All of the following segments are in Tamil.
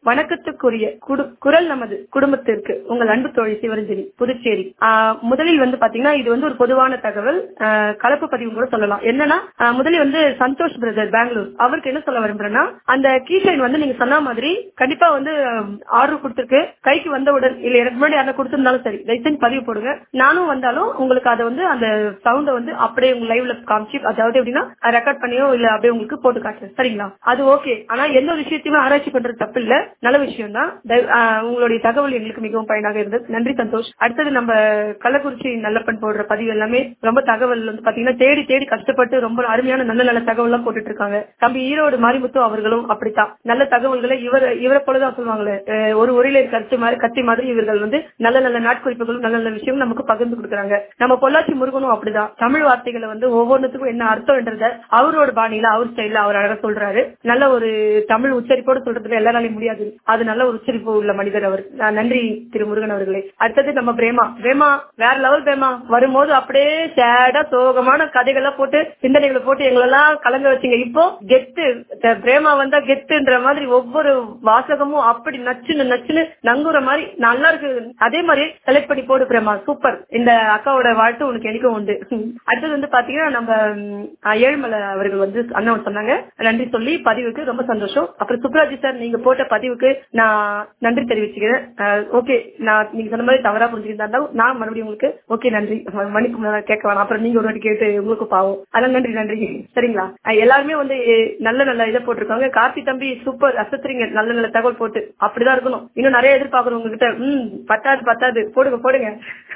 வணக்கத்துக்குரிய குடு- குரல் நமது குடும்பத்திற்கு உங்கள் அன்பு தோழி சிவரஞ்சனி புதுச்சேரி ஆஹ் முதலில் வந்து பாத்தீங்கன்னா இது வந்து ஒரு பொதுவான தகவல் ஆஹ் கலப்பு பதிவு கூட சொல்லலாம் என்னன்னா ஆஹ் முதலில் வந்து சந்தோஷ் பிரதர் பெங்களூர் அவருக்கு என்ன சொல்ல விரும்புறேன்னா அந்த கீஷைன் வந்து நீங்க சொன்ன மாதிரி கண்டிப்பா வந்து ஆர்டர் கொடுத்திருக்கு கைக்கு வந்தவுடன் இல்ல எனக்கு முன்னாடி யாரும் கொடுத்திருந்தாலும் சரி தயவு செஞ்சு பதிவு போடுங்க நானும் வந்தாலும் உங்களுக்கு அதை வந்து அந்த சவுண்ட வந்து அப்படியே உங்க லைவ்ல காமிச்சு அதாவது எப்படின்னா ரெக்கார்ட் பண்ணியோ இல்ல அப்படியே உங்களுக்கு போட்டு காட்டுறேன் சரிங்களா அது ஓகே ஆனா எந்த ஒரு விஷயத்தையுமே ஆராய்ச்சி பண்றது தப்பு இல்ல நல்ல விஷயம் தான் தயவு- ஆஹ் உங்களுடைய தகவல் எங்களுக்கு மிகவும் பயனாக இருந்தது நன்றி சந்தோஷ் அடுத்தது நம்ம கள்ளக்குறிச்சி நல்லப்பன் போடுற பதிவு எல்லாமே ரொம்ப தகவல் வந்து பாத்தீங்கன்னா தேடி தேடி கஷ்டப்பட்டு ரொம்ப அருமையான நல்ல நல்ல தகவல் எல்லாம் போட்டுட்டு இருக்காங்க தம்பி ஈரோடு மாரிமுத்து அவர்களும் அப்படித்தான் நல்ல தகவல்களை இவர் இவரை போலதான் சொல்லுவாங்களே அஹ் ஒரு உரையில கருத்து மாதிரி கத்தி மாதிரி இவர்கள் வந்து நல்ல நல்ல நாட்குறிப்புகளும் நல்ல நல்ல விஷயம் நமக்கு பகிர்ந்து கொடுக்குறாங்க நம்ம பொள்ளாச்சி முருகனும் அப்படிதான் தமிழ் வார்த்தைகளை வந்து ஒவ்வொன்றுத்துக்கும் என்ன அர்த்தம்ன்றத அவரோட பாணியில அவர் ஸ்டைல அவர் அழகா சொல்றாரு நல்ல ஒரு தமிழ் உச்சரிப்போடு சொல்றதுல எல்லாராலையும் முடியாது அது நல்ல ஒரு உச்சரிப்பு உள்ள மனிதர் அவர் நான் நன்றி திரு முருகன் அவர்களே அடுத்தது நம்ம பிரேமா பிரேமா வேற லெவல் பிரேமா வரும்போது அப்படியே சேடா சோகமான கதைகள்லாம் போட்டு சிந்தனைகளை போட்டு எங்களெல்லாம் கலங்க வச்சீங்க இப்போ கெத்து த- பிரேமா வந்தா கெத்துன்ற மாதிரி ஒவ்வொரு வாசகமும் அப்படி நச்சுன்னு நச்சுன்னு நங்குற மாதிரி நல்லா இருக்கு அதே மாதிரி செலக்ட் பண்ணி போடு பிரேமா சூப்பர் இந்த அக்காவோட வாழ்த்து உனக்கு எனக்கும் உண்டு அடுத்தது வந்து பாத்தீங்கன்னா நம்ம ம், அஹ், ஏழுமலை அவர்கள் வந்து அண்ணன் சொன்னாங்க நன்றி சொல்லி பதிவுக்கு ரொம்ப சந்தோஷம் அப்புறம் சுப்ராஜி சார் நீங்க போட்ட பதிவுக்கு நான் நன்றி தெரிவிச்சுக்கிறேன் ஓகே நான் நீங்க சொன்ன மாதிரி தவறா புரிஞ்சுக்கிட்டா நான் மறுபடியும் உங்களுக்கு ஓகே நன்றி மணிக்கு முன்னாடி கேட்க வேணாம் அப்புறம் நீங்க ஒரு வாட்டி கேட்டு உங்களுக்கு பாவம் அதான் நன்றி நன்றி சரிங்களா அஹ், எல்லாருமே வந்து அஹ், நல்ல நல்ல இதை போட்டிருக்காங்க கார்த்தி தம்பி சூப்பர் அசத்துறீங்க நல்ல நல்ல தகவல் போட்டு அப்படிதான் இருக்கணும் இன்னும் நிறைய எதிர்பார்க்கணும் உங்ககிட்ட ம் பத்தாது பத்தாது போடுங்க போடுங்க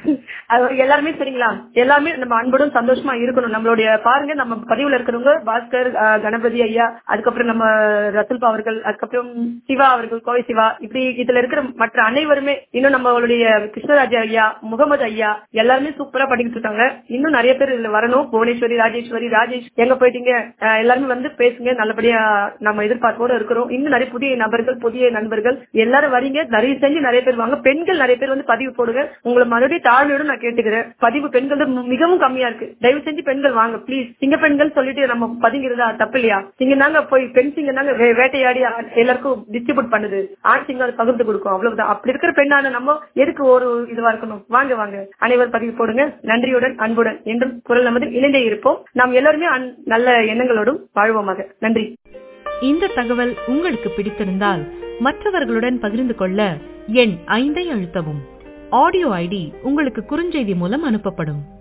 அது எல்லாருமே சரிங்களா எல்லாமே நம்ம அன்புடன் சந்தோஷமா இருக்கணும் நம்மளுடைய பாருங்க நம்ம பதிவுல இருக்கிறவங்க பாஸ்கர் அஹ், கணபதி ஐயா அதுக்கப்புறம் நம்ம ரத்துல்பா அவர்கள் அதுக்கப்புறம் சிவா அவர்கள் கோவை சிவா இப்படி இதுல இருக்கிற மற்ற அனைவருமே இன்னும் நம்மளுடைய கிருஷ்ணராஜ் ஐயா முகமது ஐயா எல்லாருமே சூப்பரா படிக்கிட்டு இருக்காங்க இன்னும் நிறைய பேர் இதுல வரணும் புவனேஸ்வரி ராஜேஸ்வரி ராஜேஷ் எங்க போயிட்டீங்க அஹ், எல்லாருமே வந்து பேசுங்க நல்லபடியா நம்ம எதிர்பார்ப்போட இருக்கிறோம் இன்னும் நிறைய புதிய நபர்கள் புதிய நண்பர்கள் எல்லாரும் வரீங்க நிறைய செஞ்சு நிறைய பேர் வாங்க பெண்கள் நிறைய பேர் வந்து பதிவு போடுங்க உங்களை மறுபடியும் தாழ்மையோட நான் கேட்டுக்கிறேன் பதிவு பெண்கள் தான் மிகவும் கம்மியா இருக்கு தயவு செஞ்சு பெண்கள் வாங்க ப்ளீஸ் சிங்க பெண்கள் சொல்லிட்டு நம்ம பதிங்கிறதா தப்பு இல்லையா சிங்க தாங்க போய் பெண் சிங்க தாங்க வே- வேட்டையாடி ஆ- எல்லாருக்கும் டிஸ்ட்ரிபியூட் பண்ணுது ஆண் சிங்கம் அதை பகிர்ந்து கொடுக்கும் அவ்வளவுதான் அப்படி இருக்கிற பெண்ணான நம்ம எதுக்கு ஒரு இதுவா இருக்கணும் வாங்க வாங்க அனைவர் பதிவு போடுங்க நன்றியுடன் அன்புடன் என்றும் குரல் நமது இணைந்தே இருப்போம் நாம் எல்லாருமே அன்- நல்ல எண்ணங்களோடும் வாழ்வோமாக நன்றி இந்த தகவல் உங்களுக்கு பிடித்திருந்தால் மற்றவர்களுடன் பகிர்ந்து கொள்ள எண் ஐந்தை அழுத்தவும் ஆடியோ ஐடி உங்களுக்கு குறுஞ்செய்தி மூலம் அனுப்பப்படும்